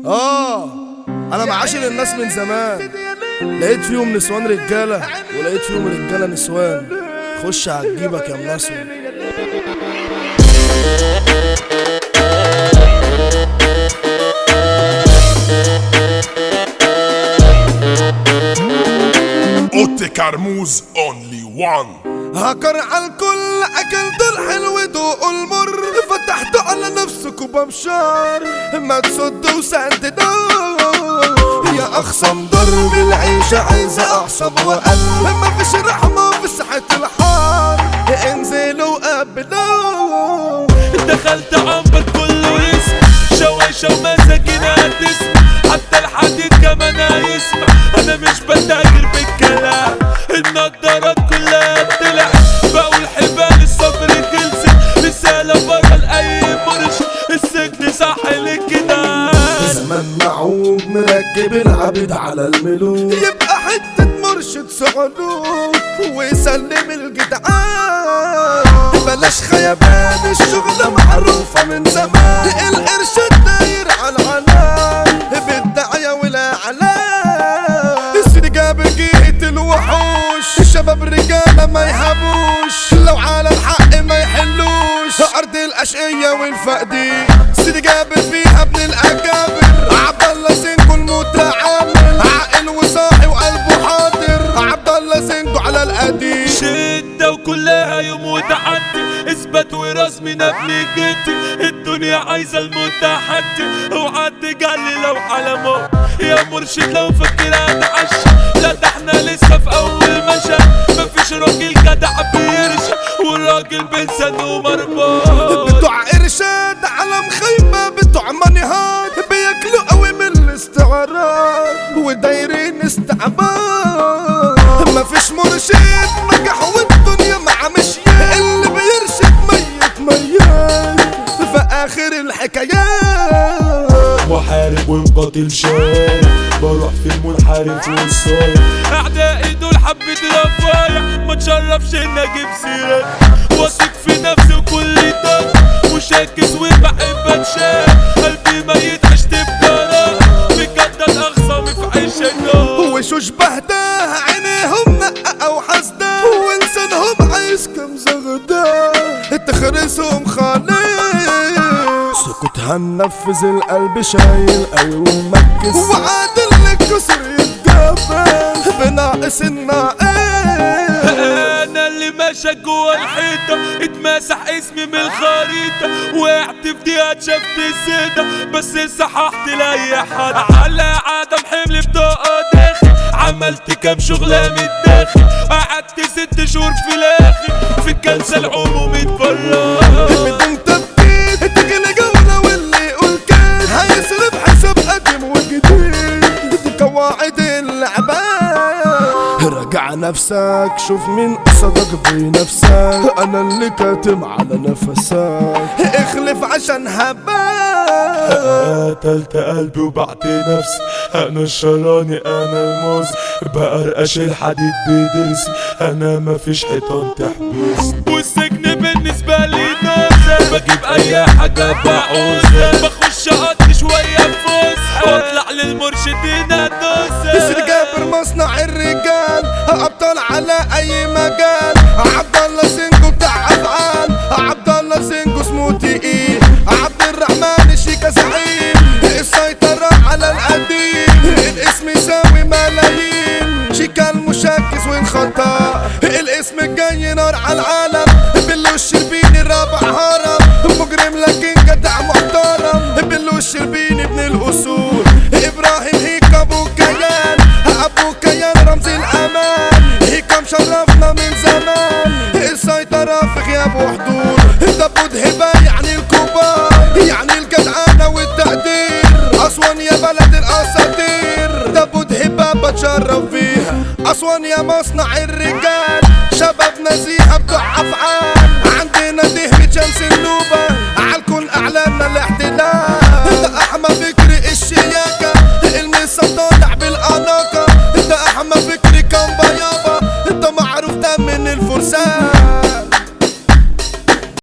اه انا معاشر الناس من زمان لقيت فيهم نسوان رجاله ولقيت فيهم رجاله نسوان خش هتجيبك يا منسون اوتي كرموز اونلي وان هكر على الكل اكلتوا الحلو دوقوا المر فتحتوا على نفسكوا بمشار ما تصدوا وسددوا يا اخصم ضرب العيشة عايزة اعصب وقلب ما فيش رحمة في ساحة الحار انزلوا قبلوا دخلت عنبر كله يسمع شويشة ومساكين هتسمع حتى الحديد كمان هيسمع انا مش بتاجر بالكلام النضارات كلها بتلع بقول حبال الصبر خلصت رسالة برا لأي مرش السجن صح للكده زمن معوج مركب العبد على الملوك يبقى حتة مرشد صعلوك ويسلم الجدعان بلاش خيبان الشغلة معروفة من زمان القرش الداير على العلام بالدعية والإعلام السيد جابر جيت الوحوش الشباب رجالة ما يهبوش لو على الحق ما يحلوش أرض الأشقية والفقدين سيدي جابر فيها ابن الأكابر عبد الله سنكو المتعامل عاقل وصاحي وقلبه حاضر عبد الله سنكو على القديم شدة وكلها يوم وتعدي اثبت ورسمنا بنجتي الدنيا عايزة المتحدي اوعى تجلي لو على موت يا مرشد لو فاكر اتعشى لا ده احنا لسه في اول مشى مفيش راجل جدع بيرشى والراجل بلسانه مربوط بتوع إرشاد على مخيبة بتوع منهاد بياكلوا قوي من الاستعراض ودايرين استعباد مفيش مرشد نجح والدنيا مع مشيان اللي بيرشد ميت ميت في آخر الحكايات محارب ومقاتل شارع بروح في المنحرف والصايع اعدائي دول حبة رفايع ما تشرفش ان اجيب سيرك واثق في نفسي وكل ده وشاكس وبحب اتشاف قلبي ميت عشت بكرة بجد اخصامي في عيشك وشوش بهداه عينيهم نقة وحسدة ولسانهم عايز كم زغدة تخرسهم خالص سكوت هننفذ القلب شايل ايوه ومركز وعادل الكسر يتقبل بناقص الناقص انا اللي ماشى جوا الحيطة اتمسح اسمي من الخريطة وقعت في دقيقة شفت السيدة بس صححت لأي حد على عدم حمل بطاقة داخل عملت كام شغلة من الداخل قعدت ست شهور في الاخر في الكنسة العمومي اتفرج بدون تفكير تجيلي جولة واللي يقول كان هيصرف حساب قديم وجديد دي قواعد اللعبة راجع نفسك شوف مين قصدك بنفسك انا اللي كاتم على نفسك اخلف عشان هباك قتلت قلبي وبعت نفسي انا الشراني انا الموز بقرقش الحديد بدرسي انا مفيش حيطان تحبس والسجن بالنسبة لي نازل بجيب اي حاجة بعوزها بخش اقضي شوية فوز واطلع للمرشدين ادوس يصير جابر مصنع الرجال ابطال على اي مجال عبد الله سنجو بتاع افعال عبد الله سنجو اسمه تقيل عبد الرحمن شيكا زعيم السيطرة على القديم الاسم يساوي ملايين شيكا المشاكس والخطا الاسم الجاي نار على العالم بلو الشربيني رابع هرم مجرم لكن جدع محترم بلو الشربيني ابن الاصول ابراهيم هيك ابو كيان ابو كيان رمز الامان هيك مشرفنا من زمان السيطرة في غياب وحضور دبود هبة يعني الكبار يعني الجدعانة والتقدير أسوان يا بلد الأساطير دبود هبة بتشرف فيها أسوان يا مصنع الرجال شباب نزيهة بتوع أفعال عندنا دهمة شمس